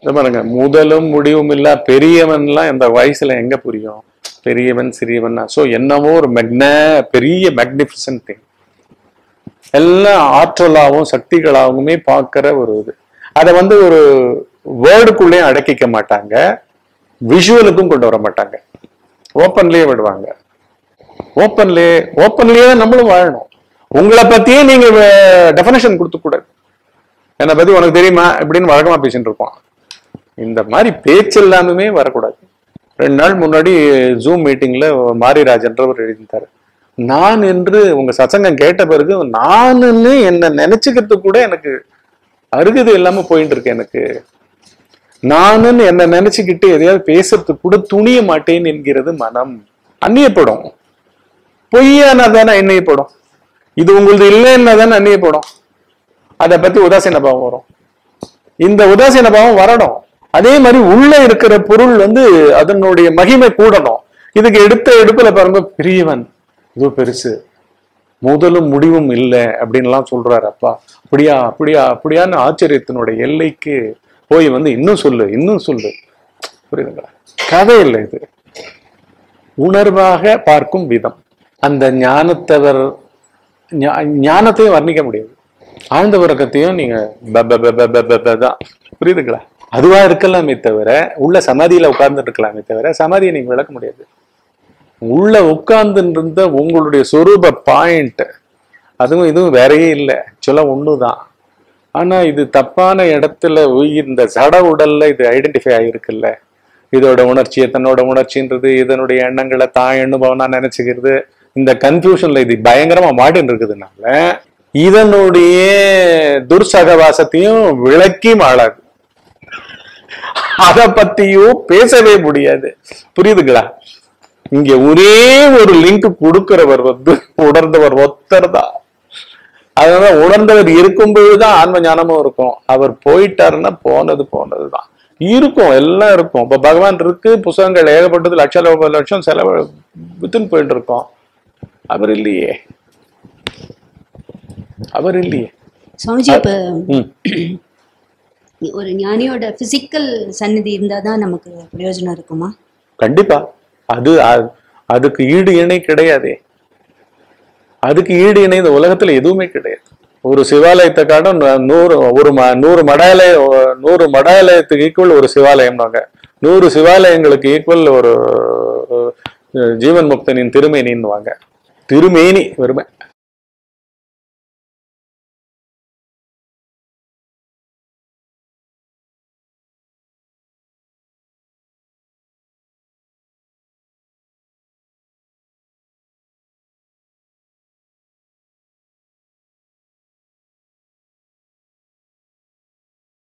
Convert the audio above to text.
இது பாருங்க முதலும் முடிவும் இல்ல பெரியவன்லாம் இந்த வயசுல எங்க புரியும் பெரியவன் சிறியவன் ஸோ என்னவோ ஒரு மெக்ன பெரிய மேக்னிஃபிசன்ட் திங் எல்லாம் ஆற்றலாகவும் சக்திகளாகவுமே பார்க்கிற ஒரு இது அதை வந்து ஒரு வேர்டுக்குள்ளேயும் அடக்கிக்க மாட்டாங்க விஷுவலுக்கும் கொண்டு வர மாட்டாங்க ஓப்பன்லயே விடுவாங்க ஓப்பன்லயே ஓப்பன்லயே தான் நம்மளும் வாழணும் உங்களை பத்தியே நீங்க டெஃபனேஷன் கொடுக்க கூடாது என்னை பத்தி உனக்கு தெரியுமா இப்படின்னு வழக்கமா பேசிட்டு இருப்போம் இந்த மாதிரி பேச்சு எல்லாமே வரக்கூடாது ரெண்டு நாள் முன்னாடி ஜூம் மீட்டிங்ல மாரிராஜன்றவர் எழுதிட்டாரு நான் என்று உங்க சசங்கம் கேட்ட பிறகு நானுன்னு என்ன நினைச்சுக்கிறது கூட எனக்கு அருகதை இல்லாம போயிட்டு இருக்கு எனக்கு நானுன்னு என்ன நினைச்சுக்கிட்டு எதையாவது பேசுறதுக்கு கூட துணிய மாட்டேன் என்கிறது மனம் அந்நியப்படும் பொய்யானா தானே அந்நியப்படும் இது உங்களது இல்லைன்னா தானே அந்நியப்படும் அதை பத்தி உதாசீன பாவம் வரும் இந்த உதாசீன பாவம் வரணும் அதே மாதிரி உள்ள இருக்கிற பொருள் வந்து அதனுடைய மகிமை கூடணும் இதுக்கு எடுத்த எடுப்புல பாருங்க பெரியவன் இது பெருசு முதலும் முடிவும் இல்லை அப்படின்லாம் சொல்றாரு அப்பா அப்படியா அப்படியா அப்படியான்னு ஆச்சரியத்தினுடைய எல்லைக்கு போய் வந்து இன்னும் சொல்லு இன்னும் சொல்லு புரியுதுங்களா கதை இல்லை இது உணர்வாக பார்க்கும் விதம் அந்த ஞானத்தவர் ஞா- ஞானத்தையும் வர்ணிக்க முடியாது ஆழ்ந்த உறக்கத்தையும் நீங்க ப ப ப ப ப ப ப தான் புரியுதுங்களா அதுவா இருக்கலாமே தவிர உள்ள சமாதியில உட்கார்ந்துட்டு இருக்கலாமே தவிர சமாதியை நீங்க விளக்க முடியாது உள்ள உட்கார்ந்து இருந்த உங்களுடைய சொரூப பாயிண்ட் அதுவும் இதுவும் வேறையே இல்லை ஆக்சுவலா ஒண்ணுதான் ஆனா இது தப்பான இடத்துல உயிர் இந்த சட உடல்ல இது ஐடென்டிஃபை ஆகிருக்குல்ல இதோட உணர்ச்சியை தன்னோட உணர்ச்சின்றது இதனுடைய எண்ணங்களை தான் எண்ணுபவனா நினைச்சுக்கிறது இந்த கன்ஃபியூஷன்ல இது பயங்கரமா மாடின்னு இருக்குதுனால இதனுடைய துர்சகவாசத்தையும் விளக்கி மாளாது அத பத்தியும் பேசவே முடியாது புரியுதுங்களா இங்க ஒரே ஒரு லிங்க் கொடுக்கிறவர் வந்து உணர்ந்தவர் ஒத்தர் தான் அதனால உணர்ந்தவர் இருக்கும்பொழுதுதான் ஆன்ம ஞானமும் இருக்கும் அவர் போயிட்டாருன்னா போனது போனதுதான் இருக்கும் எல்லாம் இருக்கும் இப்ப பகவான் இருக்கு புத்தகங்கள் ஏகப்பட்டது லட்ச லட்ச லட்சம் செலவு வித்துன்னு போயிட்டு இருக்கோம் அவர் இல்லையே அவர் இல்லையே சுவாமிஜி இப்ப ம் ஒரு ஞானியோட பிசிக்கல் சந்நிதி இருந்தாதான் நமக்கு பிரயோஜனம் இருக்குமா கண்டிப்பா அது அ- அதுக்கு ஈடு இணை கிடையாதே அதுக்கு ஈடு இணை இந்த உலகத்துல எதுவுமே கிடையாது ஒரு சிவாலயத்தை காட்டும் நூ- நூறு ஒரு ம- நூறு மடாலய நூறு மடாலயத்துக்கு ஈக்குவல் ஒரு சிவாலயம்னாங்க நூறு சிவாலயங்களுக்கு ஈக்குவல் ஒரு அஹ், ஜீவன் முக்தனின் திருமேனின்னுவாங்க திருமேனி வெறுமை